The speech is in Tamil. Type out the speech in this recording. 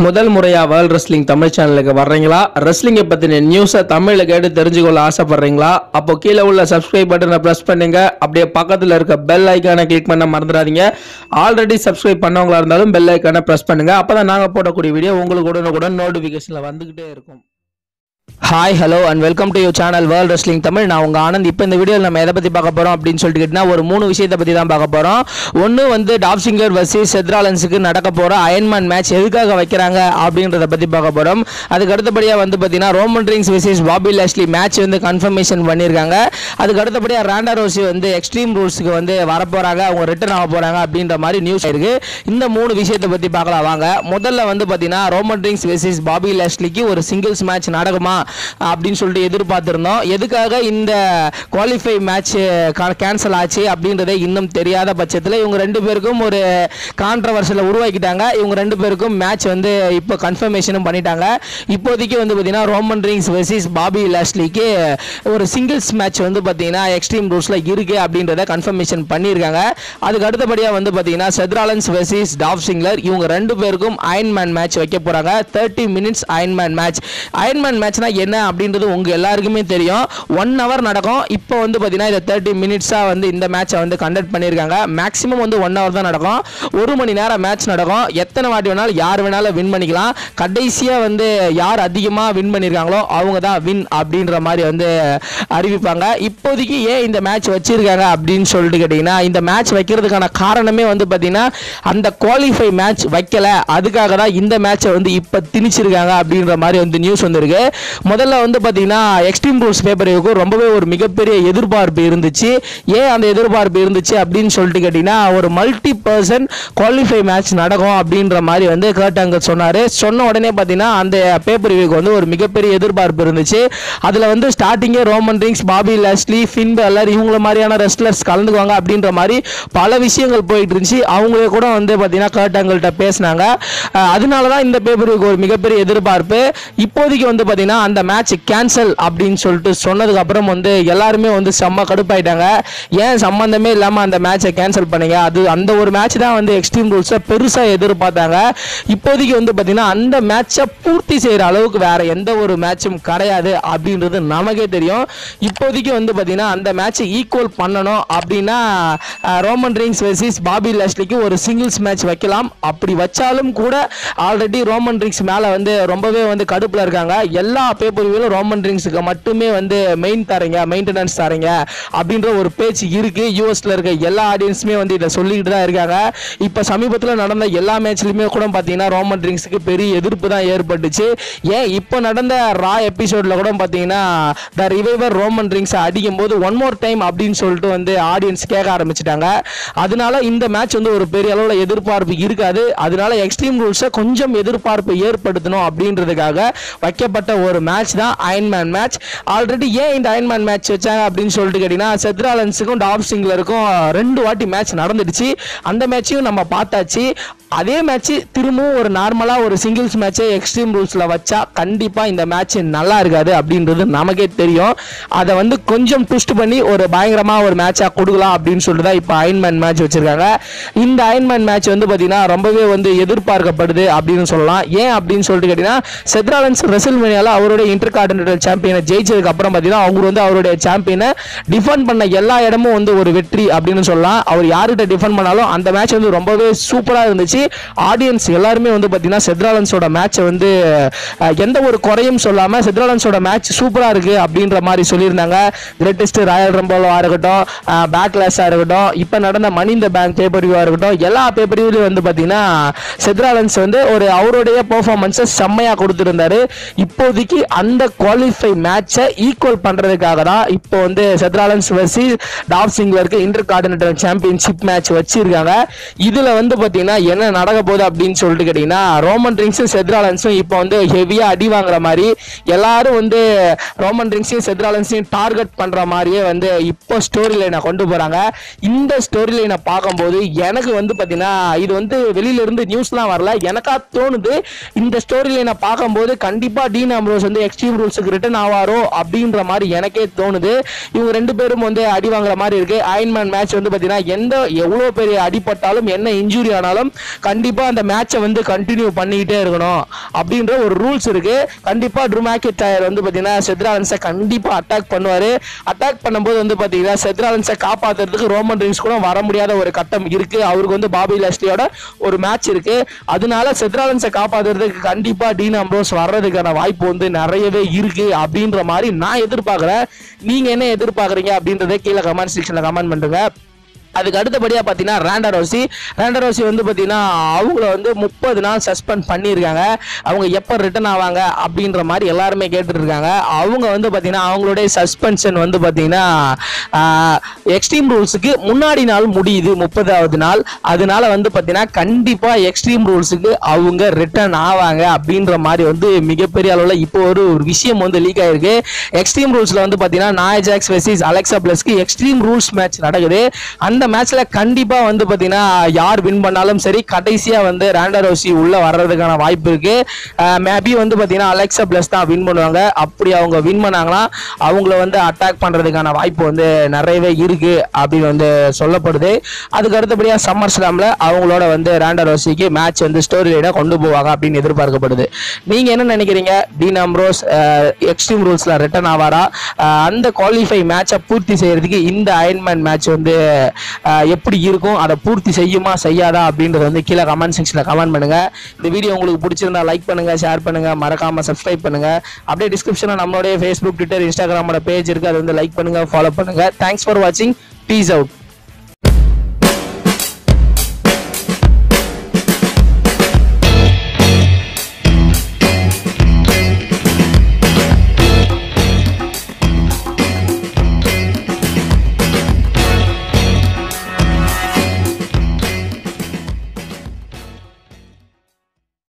முதல் முறையா வேர்ல்ட் ரெஸ்லிங் தமிழ் சேனலுக்கு வர்றீங்களா ரெஸ்லிங்கை பத்தின நியூஸை தமிழ்ல கேட்டு தெரிஞ்சுக்கொள்ள ஆசைப்படுறீங்களா அப்போ கீழே உள்ள சப்ஸ்கிரைப் பட்டனை பிரஸ் பண்ணுங்க அப்படியே பக்கத்துல இருக்க பெல் ஐக்கானை கிளிக் பண்ண மறந்துடாதீங்க ஆல்ரெடி சப்ஸ்கிரைப் பண்ணவங்களா இருந்தாலும் பெல் ஐக்கானை பிரஸ் பண்ணுங்க அப்பதான் நாங்க போடக்கூடிய வீடியோ உங்களுக்கு உடனுக்குடன் நோட்டிபிகேஷன்ல வந்துகிட்டே இருக்கும் hi hello and welcome to your channel world wrestling Tamil நான் உங்கள் ஆனந்த் இப்போ இந்த வீடியோவில் நம்ம எதை பற்றி பார்க்க போகிறோம் அப்படின்னு சொல்லிட்டு கேட்டிங்கன்னா ஒரு மூணு விஷயத்தை பற்றி தான் பார்க்க போகிறோம் ஒன்று வந்து டாப் சிங்கர் வர்சஸ் செத்ராலன்ஸுக்கு நடக்க போகிற அயன்மேன் மேட்ச் எதுக்காக வைக்கிறாங்க அப்படின்றத பற்றி பார்க்க போகிறோம் அதுக்கு அடுத்தபடியாக வந்து பார்த்தீங்கன்னா Roman Reigns versus Bobby Lashley match வந்து கன்ஃபர்மேஷன் பண்ணியிருக்காங்க அதுக்கு அடுத்தபடியாக ராண்டா ரோசி வந்து எக்ஸ்ட்ரீம் ரூல்ஸுக்கு வந்து வரப்போகிறாங்க அவங்க ரிட்டர்ன் ஆக போகிறாங்க அப்படின்ற மாதிரி நியூஸ் ஆயிருக்கு இந்த மூணு விஷயத்தை பற்றி பார்க்கலாம் வாங்க முதல்ல வந்து பார்த்தீங்கன்னா ரோமன் ரிங்ஸ் வர்சஸ் பாபி லாஸ்லிக்கு ஒரு சிங்கிள்ஸ் மேட்ச் நடக்குமா அப்படின்னு சொல்லிட்டு எதிர்பார்த்திருந்தோம் எதுக்காக இந்த குவாலிஃபை மேட்ச் கேன்சல் ஆச்சு அப்படின்றதே இன்னும் தெரியாத பட்சத்தில் இவங்க ரெண்டு பேருக்கும் ஒரு கான்ட்ரவர்ஷியில் உருவாக்கிட்டாங்க இவங்க ரெண்டு பேருக்கும் மேட்ச் வந்து இப்போ கன்ஃபர்மேஷனும் பண்ணிட்டாங்க இப்போதைக்கு வந்து பார்த்தீங்கன்னா ரோமன் ரிங்ஸ் வெர்சஸ் பாபி லாஸ்லிக்கு ஒரு சிங்கிள்ஸ் மேட்ச் வந்து பார்த்தீங்கன்னா எக்ஸ்ட்ரீம் ரூல்ஸில் இருக்குது அப்படின்றத கன்ஃபர்மேஷன் பண்ணியிருக்காங்க அதுக்கு அடுத்தபடியாக வந்து பார்த்தீங்கன்னா செத்ராலன்ஸ் வெர்சஸ் டாப் சிங்லர் இவங்க ரெண்டு பேருக்கும் அயன்மேன் மேட்ச் வைக்க போகிறாங்க thirty minutes iron man match iron man மேட்ச்னா என்ன அப்படின்றது உங்க எல்லாருக்குமே தெரியும் ஒன் ஹவர் நடக்கும் இப்போ வந்து பார்த்தீங்கன்னா இதை தேர்ட்டி மினிட்ஸாக வந்து இந்த மேட்சை வந்து கண்டக்ட் பண்ணியிருக்காங்க மேக்ஸிமம் வந்து ஒன் ஹவர் தான் நடக்கும் ஒரு மணி நேரம் மேட்ச் நடக்கும் எத்தனை வாட்டி வேணாலும் யார் வேணாலும் வின் பண்ணிக்கலாம் கடைசியாக வந்து யார் அதிகமாக வின் பண்ணியிருக்காங்களோ அவங்க தான் வின் அப்படின்ற மாதிரி வந்து அறிவிப்பாங்க இப்போதைக்கு ஏன் இந்த மேட்ச் வச்சிருக்காங்க அப்படின்னு சொல்லிட்டு கேட்டிங்கன்னா இந்த மேட்ச் வைக்கிறதுக்கான காரணமே வந்து பார்த்தீங்கன்னா அந்த குவாலிஃபை மேட்ச் வைக்கல அதுக்காக தான் இந்த மேட்சை வந்து இப்போ திணிச்சிருக்காங்க அப்படின்ற மாதிரி வந்து நியூஸ் வந்திருக்கு முதல்ல வந்து பார்த்தீங்கன்னா எக்ஸ்ட்ரீம் ரூல்ஸ் பேப்பருக்கு ரொம்பவே ஒரு மிகப்பெரிய எதிர்பார்ப்பு இருந்துச்சு ஏன் அந்த எதிர்பார்ப்பு இருந்துச்சு அப்படின்னு சொல்லிட்டு கேட்டிங்கன்னா ஒரு மல்டி பர்சன் குவாலிஃபை மேட்ச் நடக்கும் அப்படின்ற மாதிரி வந்து கேட்டாங்க சொன்னார் சொன்ன உடனே பார்த்தீங்கன்னா அந்த பேப்பர் ரிவ்யூக்கு வந்து ஒரு மிகப்பெரிய எதிர்பார்ப்பு இருந்துச்சு அதில் வந்து ஸ்டார்டிங்கே Roman Reigns Bobby Lashley Finn Balor இவங்கள மாதிரியான ரெஸ்லர்ஸ் கலந்துக்குவாங்க அப்படின்ற மாதிரி பல விஷயங்கள் போயிட்டு இருந்துச்சு அவங்களே கூட வந்து பார்த்தீங்கன்னா கேட்டாங்கள்ட்ட பேசினாங்க அஹ் அதனால தான் இந்த பேப்பருக்கு ஒரு மிகப்பெரிய எதிர்பார்ப்பு இப்போதைக்கு வந்து பார்த்தீங்கன்னா அந்த மேட்ச் கேன்சல் அப்படின்னு சொல்லிட்டு சொன்னதுக்கு அப்புறம் வந்து எல்லாருமே வந்து செம்ம கடுப்பாயிட்டாங்க ஏன் சம்மந்தமே இல்லாமல் அந்த மேட்சை கேன்சல் பண்ணீங்க அது அந்த ஒரு மேட்ச் தான் வந்து எக்ஸ்ட்ரீம் ரூல்ஸை பெருசாக எதிர்பார்த்தாங்க இப்போதைக்கு வந்து பார்த்தீங்கன்னா அந்த மேட்சை பூர்த்தி செய்கிற அளவுக்கு வேற எந்த ஒரு மேட்சும் கிடையாது அப்படின்றது நமக்கே தெரியும் இப்போதைக்கு வந்து பார்த்தீங்கன்னா அந்த மேட்சை ஈக்குவல் பண்ணணும் அப்படின்னா ah, Roman Reigns versus Bobby லாஸ்லிக்கு ஒரு சிங்கிள்ஸ் மேட்ச் வைக்கலாம் அப்படி வச்சாலும் கூட ஆல்ரெடி ரோமன் ரிங்ஸ் மேலே வந்து ரொம்பவே வந்து கடுப்பில் இருக்காங்க எல்லா பேப்பர்விலும் ரோமன் ரிங்ஸுக்கு மட்டுமே வந்து மெயின் தரீங்க மெயின்டெனன்ஸ் தரீங்க அப்படின்ற ஒரு பேச்சு இருக்கு யூஎஸ்ல இருக்க எல்லா ஆடியன்ஸுமே வந்து இதை சொல்லிக்கிட்டு தான் இருக்காங்க இப்போ சமீபத்தில் நடந்த எல்லா மேட்ச்லையுமே கூட பார்த்தீங்கன்னா ரோமன் ரிங்ஸுக்கு பெரிய எதிர்ப்பு தான் ஏற்பட்டுச்சு ஏன் இப்போ நடந்த ரா எபிசோட்ல கூட பார்த்தீங்கன்னா த ரிவைவர் ரோமன் ரிங்ஸை அடிக்கும் போது ஒன் மோர் டைம் அப்படின்னு சொல்லிட்டு வந்து ஆடியன்ஸ் கேட்க ஆரம்பிச்சிட்டாங்க அதனால இந்த மேட்ச் வந்து ஒரு பெரிய அளவில் எதிர்பார்ப்பு இருக்காது அதனால எக்ஸ்ட்ரீம் ரூல்ஸை கொஞ்சம் எதிர்பார்ப்பு ஏற்படுத்தணும் அப்படின்றதுக்காக வைக்கப்பட்ட ஒரு மேட்ச் தான் அயன்மேன் மேட்ச் ஆல்ரெடி ஏன் இந்த அயன்மேன் மேட்ச் வச்சாங்க அப்படின்னு சொல்லிட்டு கேட்டிங்கன்னா செத்ராலன்ஸுக்கும் டாப் சிங்லருக்கும் ரெண்டு வாட்டி மேட்ச் நடந்துடுச்சு அந்த மேட்சையும் நம்ம பார்த்தாச்சு அதே மேட்ச் திரும்பவும் ஒரு நார்மலாக ஒரு சிங்கிள்ஸ் மேட்சை எக்ஸ்ட்ரீம் ரூல்ஸில் வச்சா கண்டிப்பாக இந்த மேட்ச் நல்லா இருக்காது அப்படின்றது நமக்கே தெரியும் அதை வந்து கொஞ்சம் ட்விஸ்ட் பண்ணி ஒரு பயங்கரமாக ஒரு மேட்சாக கொடுக்கலாம் அப்படின்னு சொல்லிட்டு தான் இப்போ அயன்மேன் மேட்ச் வச்சிருக்காங்க இந்த அயன்மேன் மேட்ச் வந்து பார்த்தீங்கன்னா ரொம்பவே வந்து எதிர்பார்க்கப்படுது அப்படின்னு சொல்லலாம் ஏன் அப்படின்னு சொல்லிட்டு கேட்டிங்கன்னா செத்ராலன்ஸ் ரெசல்மேனியாவில் அவருடைய இன்டர் கார்டினேட்டல் சாம்பியனை ஜெயிச்சதுக்கு அப்புறம் பார்த்தீங்கன்னா அவங்க வந்து அவருடைய சாம்பியனை டிஃபெண்ட் பண்ண எல்லா இடமும் வந்து ஒரு வெற்றி அப்படின்னு சொல்லலாம் அவர் யார்கிட்ட டிஃபெண்ட் பண்ணாலும் அந்த மேட்ச் வந்து ரொம்பவே சூப்பராக இருந்துச்சு ஆடியன்ஸ் எல்லாருமே வந்து பார்த்தீங்கன்னா செத்ராலன்ஸோட மேட்சை வந்து அஹ், எந்த ஒரு குறையும் சொல்லாமல் செத்ராலன்ஸோட மேட்ச் சூப்பராக இருக்குது அப்படின்ற மாதிரி சொல்லியிருந்தாங்க கிரேட்டஸ்ட் ராயல் ரம்போலோவாக இருக்கட்டும் பேக்லாஸாக இருக்கட்டும் இப்போ நடந்த மணி இந்த பேங்க் பேப்பர்வியூவாக இருக்கட்டும் எல்லா பேப்பர்வியூலையும் வந்து பார்த்தீங்கன்னா செத்ராலன்ஸ் வந்து ஒரு அவருடைய பெர்ஃபார்மன்ஸை செம்மையாக கொடுத்துருந்தாரு இப்போதைக்கு அந்த குவாலிஃபை மேட்சை ஈக்குவல் பண்ணுறதுக்காக தான் இப்போ வந்து செத்ராலன்ஸ் வர்சஸ் டாப் சிங்லருக்கு இன்டர் கார்டினேட்டர் சாம்பியன்ஷிப் மேட்ச் வச்சிருக்காங்க இதில் வந்து பார்த்தீங்கன்னா என்ன நடக்க போகுது அப்படின்னு சொல்லிட்டு கேட்டிங்கன்னா ரோமன் ரிங்ஸும் செத்ராலன்ஸும் இப்போ வந்து ஹெவியாக அடி வாங்குற மாதிரி எல்லாரும் வந்து ரோமன் ரிங்ஸையும் செத்ராலன்ஸையும் டார்கெட் பண்ணுற மாதிரியே வந்து இப்போ ஸ்டோரி லைனை கொண்டு போகிறாங்க இந்த ஸ்டோரி லைனை பார்க்கும்போது எனக்கு வந்து பார்த்தீங்கன்னா இது வந்து வெளியில இருந்து நியூஸ்லாம் வரல எனக்கா தோணுது இந்த ஸ்டோரி லைனை பார்க்கும்போது கண்டிப்பாக டீன் அம்ரோஸ் ஆம்ரோஸ் வந்து எக்ஸ்ட்ரீம் ரூல்ஸுக்கு ரிட்டர்ன் ஆவாரோ அப்படின்ற மாதிரி எனக்கே தோணுது இவங்க ரெண்டு பேரும் வந்து அடி வாங்குற மாதிரி இருக்கு அயன்மேன் மேட்ச் வந்து பார்த்தீங்கன்னா எந்த எவ்வளோ பெரிய அடிப்பட்டாலும் என்ன இன்ஜுரி ஆனாலும் கண்டிப்பாக அந்த மேட்சை வந்து கண்டினியூ பண்ணிக்கிட்டே இருக்கணும் அப்படின்ற ஒரு ரூல்ஸ் இருக்கு கண்டிப்பாக ட்ரூமேக்கெட் டயர் வந்து பார்த்தீங்கன்னா செத்ராலன்ஸை கண்டிப்பாக அட்டாக் பண்ணுவார் அட்டாக் பண்ணும்போது வந்து பார்த்தீங்கன்னா செத்ராலன்ஸை காப்பாற்றுறதுக்கு ரோமன் ரிங்ஸ் கூட வர முடியாத ஒரு கட்டம் இருக்கு அவருக்கு வந்து பாபி லஸ்லியோட ஒரு மேட்ச் இருக்கு அதனால செத்ராலன்ஸை காப்பாற்றுறதுக்கு கண்டிப்பாக டீன் அம்ரோஸ் வர்றதுக்கான வாய்ப்பு வந்து நிறையவே இருக்கு அப்படின்ற மாதிரி நான் எதிர்பார்க்குறேன் நீங்க என்ன எதிர்பார்க்குறீங்க அப்படின்றத கீழே கமெண்ட் செக்ஷனில் கமெண்ட் பண்ணுங்க அதுக்கு அடுத்தபடியாக பார்த்தீங்கன்னா ரேண்டரோசி ரேண்டரோசி வந்து பார்த்தீங்கன்னா அவங்கள வந்து முப்பது நாள் சஸ்பெண்ட் பண்ணியிருக்காங்க அவங்க எப்போ ரிட்டர்ன் ஆவாங்க அப்படின்ற மாதிரி எல்லாருமே கேட்டுட்டு இருக்காங்க அவங்க வந்து பார்த்தீங்கன்னா அவங்களுடைய சஸ்பென்ஷன் வந்து பார்த்தீங்கன்னா எக்ஸ்ட்ரீம் ரூல்ஸுக்கு முன்னாடி நாள் முடியுது முப்பதாவது நாள் அதனால வந்து பார்த்தீங்கன்னா கண்டிப்பாக எக்ஸ்ட்ரீம் ரூல்ஸுக்கு அவங்க ரிட்டர்ன் ஆவாங்க அப்படின்ற மாதிரி வந்து மிகப்பெரிய அளவில் இப்போ ஒரு ஒரு விஷயம் வந்து லீக் ஆயிருக்கு எக்ஸ்ட்ரீம் ரூல்ஸில் வந்து பார்த்தீங்கன்னா நாயஜாக்ஸ் வெர்சஸ் அலெக்சா பிளஸ்க்கு எக்ஸ்ட்ரீம் ரூல்ஸ் மேட்ச் நடக்குது அந்த மேட்ச்ல கண்டிப்பா வந்து பாத்தீங்கன்னா யார் வின் பண்ணாலும் சரி கடைசியா வந்து ரேண்டரோசி உள்ள வர்றதுக்கான வாய்ப்பு இருக்கு மேபி வந்து பாத்தீங்கன்னா அலெக்சா பிளஸ் தான் வின் பண்ணுவாங்க அப்படி அவங்க வின் பண்ணாங்கன்னா அவங்கள வந்து அட்டாக் பண்றதுக்கான வாய்ப்பு வந்து நிறையவே இருக்கு அப்படின்னு வந்து சொல்லப்படுது அதுக்கு அடுத்தபடியா சம்மர் ஸ்லாம்ல அவங்களோட வந்து ரேண்டரோசிக்கு மேட்ச் வந்து ஸ்டோரி லைனா கொண்டு போவாங்க அப்படின்னு எதிர்பார்க்கப்படுது நீங்க என்ன நினைக்கிறீங்க டீன் அம்ரோஸ் எக்ஸ்ட்ரீம் ரூல்ஸ்ல ரிட்டர்ன் ஆவாரா அஹ் அந்த குவாலிஃபை மேட்சை பூர்த்தி செய்யறதுக்கு இந்த அயன்மேன் மேட்ச் வந்து அஹ் எப்படி இருக்கும் அதை பூர்த்தி செய்யுமா செய்யாதா அப்படின்றத வந்து கீழே கமெண்ட் செக்ஷனில் கமெண்ட் பண்ணுங்க இந்த வீடியோ உங்களுக்கு பிடிச்சிருந்தா லைக் பண்ணுங்க ஷேர் பண்ணுங்க மறக்காம சப்ஸ்கிரைப் பண்ணுங்க அப்படியே டிஸ்கிரிப்ஷனில் நம்மளுடைய ஃபேஸ்புக் ட்விட்டர் இன்ஸ்டாகிராமோட பேஜ் இருக்கு அதை வந்து லைக் பண்ணுங்க ஃபாலோ பண்ணுங்க தேங்க்ஸ் ஃபார் வாட்சிங் பீஸ் அவுட்